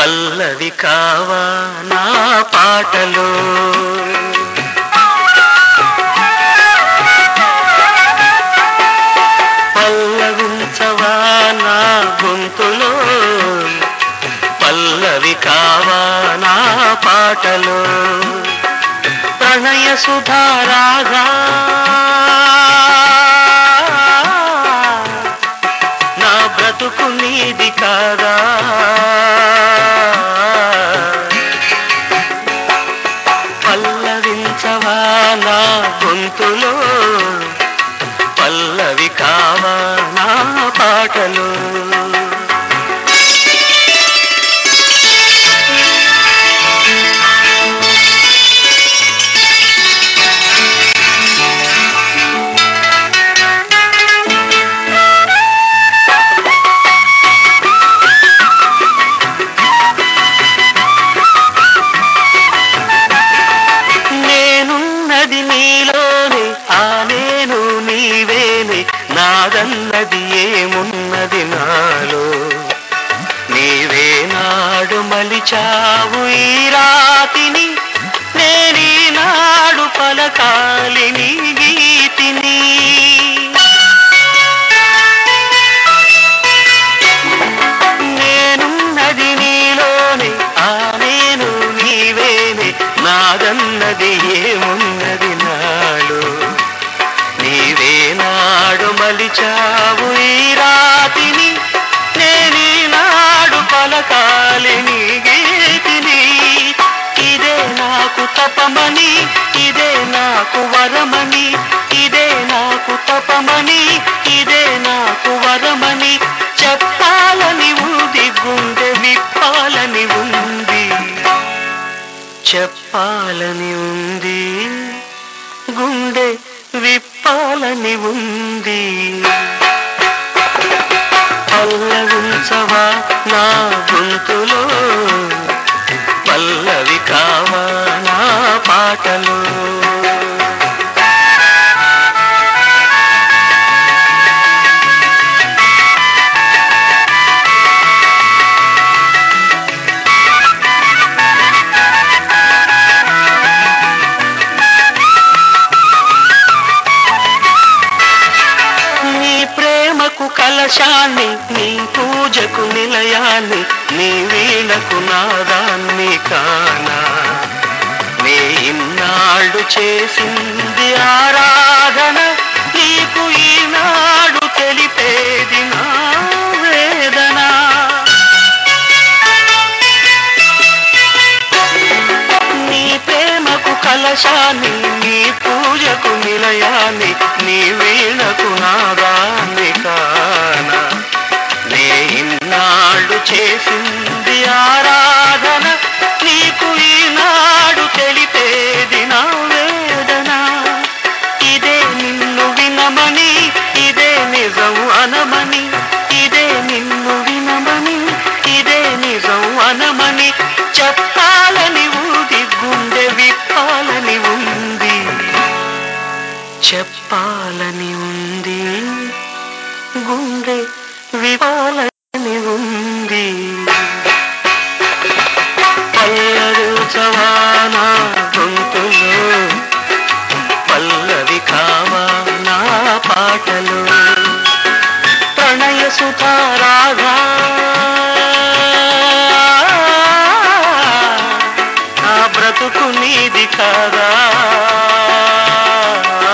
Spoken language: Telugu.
పల్లవి కావా నా పాటలో పల్లవించవా నా గొంతులో పల్లవి కావా నా పాటలో ప్రణయ సుధారాగా నా బ్రతుకు నీది కాదా పల్లవించవా నా గొంతులో పల్లవి కావా నా పాటలు నేనున్నది నీలోనే ఆ నేను నీవేనే నాదన్నది ఏమున్నది నాలో నీవే నాడు మలిచావు ఈ రాతిని నేనీనాడు పలకాలి నీ గీతిని నేనున్నది నీలోనే ఆ నేను నీవేనే నాదన్నది ఏమున్నది నాలో నీవే నాడు మలిచావు ఈ రాతిని నేనీ నాడు పలకాలి నీ గీతిని ఇదే నాకు తపమని ఇదే నాకు వరమని ఇదే నాకు తపమని ఇదే నాకు వరమని చెప్పాలని ఉంది గుండె విప్పాలని ఉంది చెప్పాలని ఉంది గుండె విప్పాలని ఉంది పల్లవించవా నా గొంతులో పల్లవి కావా నా పాటలు నీ ప్రేమకు కలశాన్ని నీ పూజకు నిలయాన్ని నీ వీణకు నాదాన్ని కానా నీ ఇన్నాళ్ళు చేసింది ఆరాధన నీకు ఈనాడు తెలిపేది నా వేదన నీ ప్రేమకు కలశాన్ని నీ పూజకు నిలయాన్ని నీ వీణకు నాదాన్ని కాన నే ఇన్నాళ్ళు చేసింది ఆరాధన నీకు ఈనాడు తెలిపేది నా వేదన ఇదే నిన్ను వినమని ఇదే నిజం అనమని ఇదే నిన్ను వినమని ఇదే నిజం అనమని చెప్పాలని ఉంది గుండె విప్పాలని ఉంది చెప్పాలని ఉంది గుండె విపాలని ఉంది పల్లరుచవానా గొంతులో పల్లవి కావా నా పాటలు ప్రణయ సుధారాగా నా బ్రతుకు నీది కాదా